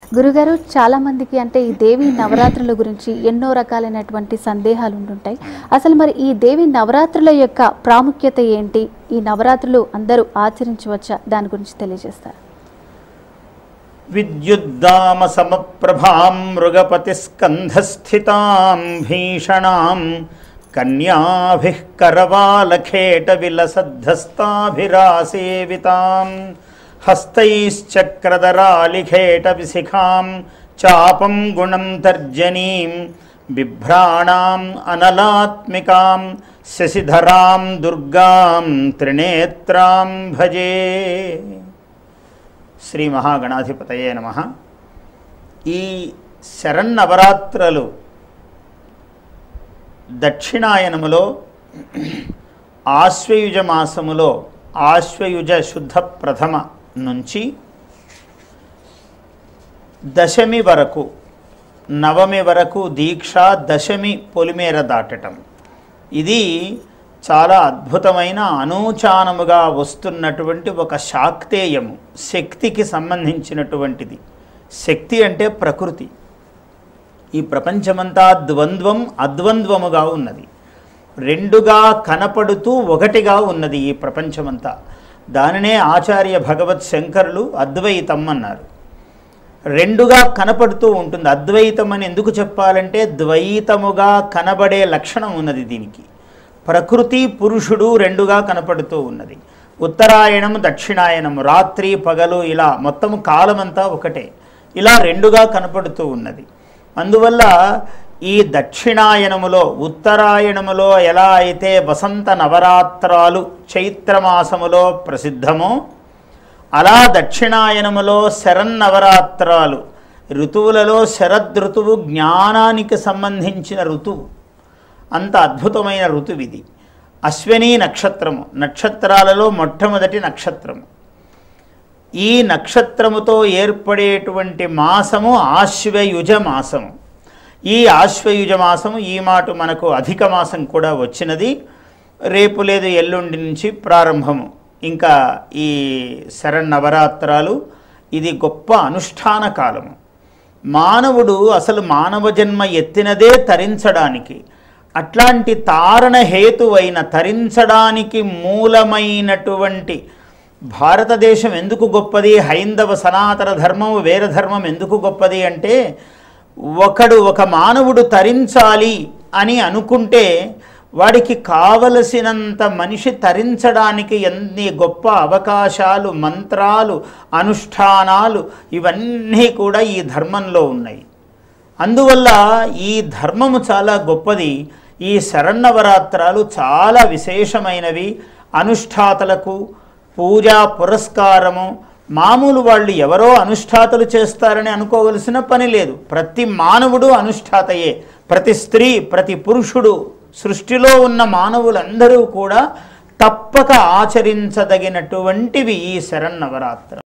గురుగారు చాలా మందికి అంటే ఈ దేవి నవరాత్రుల గురించి ఎన్నో రకాలైనటువంటి సందేహాలు ఉంటుంటాయి అసలు మరి ఈ దేవి నవరాత్రుల యొక్క ప్రాముఖ్యత ఏంటి ఈ నవరాత్రులు అందరూ ఆచరించవచ్చా దాని గురించి తెలియజేస్తారు విద్యుద్దామ సమప్రభాం మృగపతిస్కంధస్థితాం భీషణాం కన్యాభిః కరవాలఖేట విలసద్ధస్తాభిరాసేవితాం హస్తైశ్చక్రధరాలిఖేట విశిఖాం చాపం గుణం తర్జనీం బిభ్రాణాం అనలాత్మికాం శశిధరాం దుర్గాం త్రినేత్రాం భజే శ్రీ మహాగణాధిపతయే నమ ఈ శరన్నవరాత్రలు దక్షిణాయనములో ఆశ్వయుజ మాసములో ఆశ్వయుజ శుద్ధ ప్రథమ నుంచి దశమి వరకు నవమి వరకు దీక్ష దశమి పొలిమేర దాటటం ఇది చాలా అద్భుతమైన అనూచానముగా వస్తున్నటువంటి ఒక శాక్తేయము శక్తికి సంబంధించినటువంటిది శక్తి అంటే ప్రకృతి ఈ ప్రపంచమంతా ద్వంద్వం అద్వంద్వముగా ఉన్నది రెండుగా కనపడుతూ ఒకటిగా ఉన్నది ఈ ప్రపంచమంతా దానినే ఆచార్య భగవత్ శంకరులు అద్వైతం అన్నారు రెండుగా కనపడుతూ ఉంటుంది అద్వైతం అని ఎందుకు చెప్పాలంటే ద్వైతముగా కనబడే లక్షణం ఉన్నది దీనికి ప్రకృతి పురుషుడు రెండుగా కనపడుతూ ఉన్నది ఉత్తరాయణం దక్షిణాయనం రాత్రి పగలు ఇలా మొత్తం కాలమంతా ఒకటే ఇలా రెండుగా కనపడుతూ ఉన్నది అందువల్ల ఈ దక్షిణాయనములో ఉత్తరాయణములో ఎలా అయితే వసంత నవరాత్రాలు చైత్రమాసములో ప్రసిద్ధమో అలా దక్షిణాయనములో శరన్నవరాత్రాలు ఋతువులలో శరదృతువు జ్ఞానానికి సంబంధించిన ఋతువు అంత అద్భుతమైన ఋతువు ఇది అశ్విని నక్షత్రము నక్షత్రాలలో మొట్టమొదటి నక్షత్రము ఈ నక్షత్రముతో ఏర్పడేటువంటి మాసము ఆశ్వయుజ మాసము ఈ ఆశ్వయుజ మాసము ఈ మాట మనకు అధిక మాసం కూడా వచ్చినది రేపు లేదు ఎల్లుండి నుంచి ప్రారంభము ఇంకా ఈ శరన్నవరాత్రాలు ఇది గొప్ప అనుష్ఠాన కాలము మానవుడు అసలు మానవ జన్మ ఎత్తినదే తరించడానికి అట్లాంటి తారణ హేతువైన తరించడానికి మూలమైనటువంటి భారతదేశం ఎందుకు గొప్పది హైందవ సనాతన ధర్మం వేర ధర్మం ఎందుకు గొప్పది అంటే ఒకడు ఒక మానవుడు తరించాలి అని అనుకుంటే వాడికి కావలసినంత మనిషి తరించడానికి ఎన్ని గొప్ప అవకాశాలు మంత్రాలు అనుష్ఠానాలు ఇవన్నీ కూడా ఈ ధర్మంలో ఉన్నాయి అందువల్ల ఈ ధర్మము చాలా గొప్పది ఈ శరన్నవరాత్రాలు చాలా విశేషమైనవి అనుష్ఠాతలకు పూజా పురస్కారము మామూలు వాళ్ళు ఎవరో అనుష్ఠాతలు చేస్తారని అనుకోవలసిన పని లేదు ప్రతి మానవుడు అనుష్ఠాతయే ప్రతి స్త్రీ ప్రతి పురుషుడు సృష్టిలో ఉన్న మానవులందరూ కూడా తప్పక ఆచరించదగినటువంటివి ఈ శరన్నవరాత్ర